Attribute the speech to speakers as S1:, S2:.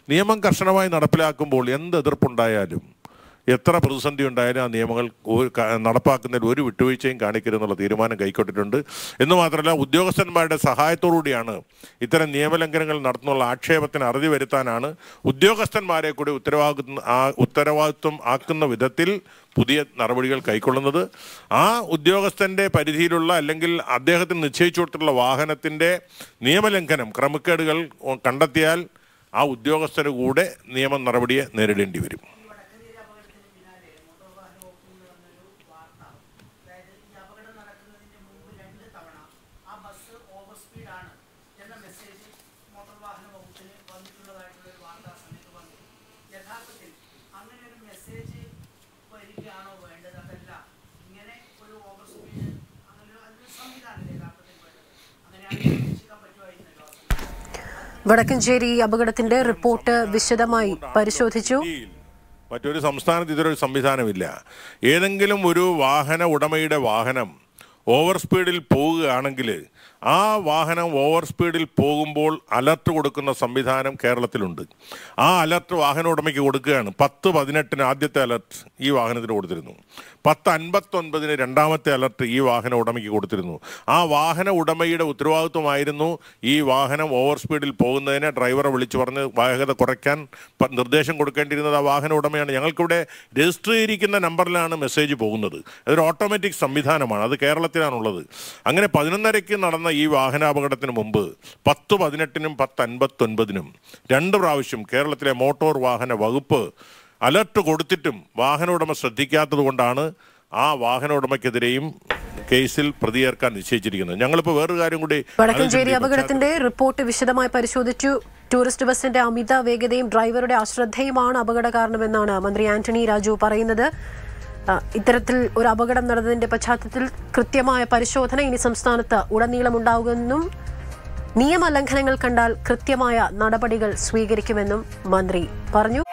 S1: നിയമം കർശനമായി നടപ്പിലാക്കുമ്പോൾ എന്ത് എതിർപ്പുണ്ടായാലും എത്ര പ്രതിസന്ധി ഉണ്ടായാലും ആ നിയമങ്ങൾ ഒരു ക- നടപ്പാക്കുന്നതിൽ ഒരു വിട്ടുവീഴ്ചയും കാണിക്കരുതെന്നുള്ള തീരുമാനം കൈക്കൊണ്ടിട്ടുണ്ട് എന്ന് മാത്രമല്ല ഉദ്യോഗസ്ഥന്മാരുടെ സഹായത്തോടുകൂടിയാണ് ഇത്തരം നിയമലംഘനങ്ങൾ നടത്തുന്നുള്ള ആക്ഷേപത്തിന് അറുതി വരുത്താനാണ് ഉദ്യോഗസ്ഥന്മാരെ കൂടി ഉത്തരവാദിത്വം ആ ഉത്തരവാദിത്വം ആക്കുന്ന വിധത്തിൽ പുതിയ നടപടികൾ കൈക്കൊള്ളുന്നത് ആ ഉദ്യോഗസ്ഥന്റെ പരിധിയിലുള്ള അല്ലെങ്കിൽ അദ്ദേഹത്തിന് നിശ്ചയിച്ചു കൊടുത്തിട്ടുള്ള വാഹനത്തിന്റെ നിയമലംഘനം ക്രമക്കേടുകൾ കണ്ടെത്തിയാൽ ആ ഉദ്യോഗസ്ഥന് കൂടെ നിയമ നടപടിയെ നേരിടേണ്ടി വരും
S2: വടക്കഞ്ചേരി അപകടത്തിന് പിന്നാലെ മോട്ടോർ വാഹന വകുപ്പിൽ നിന്ന് വന്നൊരു വാർത്ത അതായത് ഈ അപകടം നടക്കുന്നതിന് മുമ്പ് രണ്ട് തവണ ആ ബസ് ഓവർ സ്പീഡാണ് എന്ന മെസ്സേജ് മോട്ടോർ വാഹന വകുപ്പിന് വന്നിട്ടുള്ളതായിട്ടുള്ള ഒരു വാർത്ത ആ സമയത്ത് വന്നു യഥാർത്ഥത്തിൽ അങ്ങനെ ഒരു മെസ്സേജ് വരികയാണോ വേണ്ടത് അതല്ല ഇങ്ങനെ ഒരു ഓവർ സ്പീഡ് അങ്ങനെ ഒരു- അതിനൊരു സംവിധാനം യഥാർത്ഥത്തിൽ വേണ്ടത് അങ്ങനെയാണെങ്കിൽ നിരീക്ഷിക്കാൻ പറ്റുമായിരുന്നല്ലോ ആ സമയത്ത്
S3: വടക്കഞ്ചേരി അപകടത്തിന്റെ റിപ്പോർട്ട് വിശദമായി പരിശോധിച്ചു
S1: ഇന്ത്യയിൽ മറ്റൊരു സംസ്ഥാനത്ത് ഇതൊരു സംവിധാനമില്ല ഏതെങ്കിലും ഒരു വാഹന ഉടമയുടെ വാഹനം ഓവർ സ്പീഡിൽ പോവുകയാണെങ്കിൽ ആ വാഹനം ഓവർ സ്പീഡിൽ പോകുമ്പോൾ അലർട്ട് കൊടുക്കുന്ന സംവിധാനം കേരളത്തിലുണ്ട് ആ അലർട്ട് വാഹന ഉടമയ്ക്ക് കൊടുക്കുകയാണ് പത്ത് പതിനെട്ടിന് ആദ്യത്തെ അലർട്ട് ഈ വാഹനത്തിന് കൊടുത്തിരുന്നു പത്ത് അൻപത്തൊൻപതിന് രണ്ടാമത്തെ അലർട്ട് ഈ വാഹന ഉടമയ്ക്ക് കൊടുത്തിരുന്നു ആ വാഹന ഉടമയുടെ ഉത്തരവാദിത്വമായിരുന്നു ഈ വാഹനം ഓവർ സ്പീഡിൽ പോകുന്നതിനെ ഡ്രൈവറെ വിളിച്ചു പറഞ്ഞ് വേഗത കുറയ്ക്കാൻ പ- നിർദ്ദേശം കൊടുക്കേണ്ടിയിരുന്നത് ആ വാഹന ഉടമയാണ് ഞങ്ങൾക്കിവിടെ രജിസ്റ്റർ ചെയ്തിരിക്കുന്ന നമ്പറിലാണ് മെസ്സേജ് പോകുന്നത് അതൊരു ഓട്ടോമാറ്റിക് സംവിധാനമാണ് അത് കേരളത്തിലാണുള്ളത് അങ്ങനെ പതിനൊന്നരയ്ക്ക് നടന്ന ഈ വാഹനാപകടത്തിന് മുമ്പ് പത്ത് പതിനെട്ടിനും പത്ത് അൻപത്തൊൻപതിനും രണ്ട് പ്രാവശ്യം കേരളത്തിലെ മോട്ടോർ വാഹന വകുപ്പ് അലർട്ട് കൊടുത്തിട്ടും വാഹന ഉടമ ശ്രദ്ധിക്കാത്തത് കൊണ്ടാണ് ആ വാഹന ഉടമയ്ക്കെതിരെയും കേസിൽ പ്രതിയേർക്കാൻ നിശ്ചയിച്ചിരിക്കുന്നത് ഞങ്ങളിപ്പോൾ വേറൊരു കാര്യം കൂടി
S3: വടക്കഞ്ചേരി
S1: ആലോചിച്ചിട്ടുണ്ട്.
S3: അപകടത്തിന്റെ റിപ്പോർട്ട് വിശദമായി പരിശോധിച്ചു ടൂറിസ്റ്റ് ബസിന്റെ അമിത വേഗതയും ഡ്രൈവറുടെ അശ്രദ്ധയുമാണ് അപകട കാരണമെന്നാണ് മന്ത്രി ആന്റണി രാജു പറയുന്നത് ആ, ഇത്തരത്തിൽ ഒരു അപകടം നടന്നതിന്റെ പശ്ചാത്തലത്തിൽ കൃത്യമായ പരിശോധന ഇനി സംസ്ഥാനത്ത് ഉടനീളം ഉണ്ടാകുമെന്നും നിയമലംഘനങ്ങൾ കണ്ടാൽ കൃത്യമായ നടപടികൾ സ്വീകരിക്കുമെന്നും മന്ത്രി പറഞ്ഞു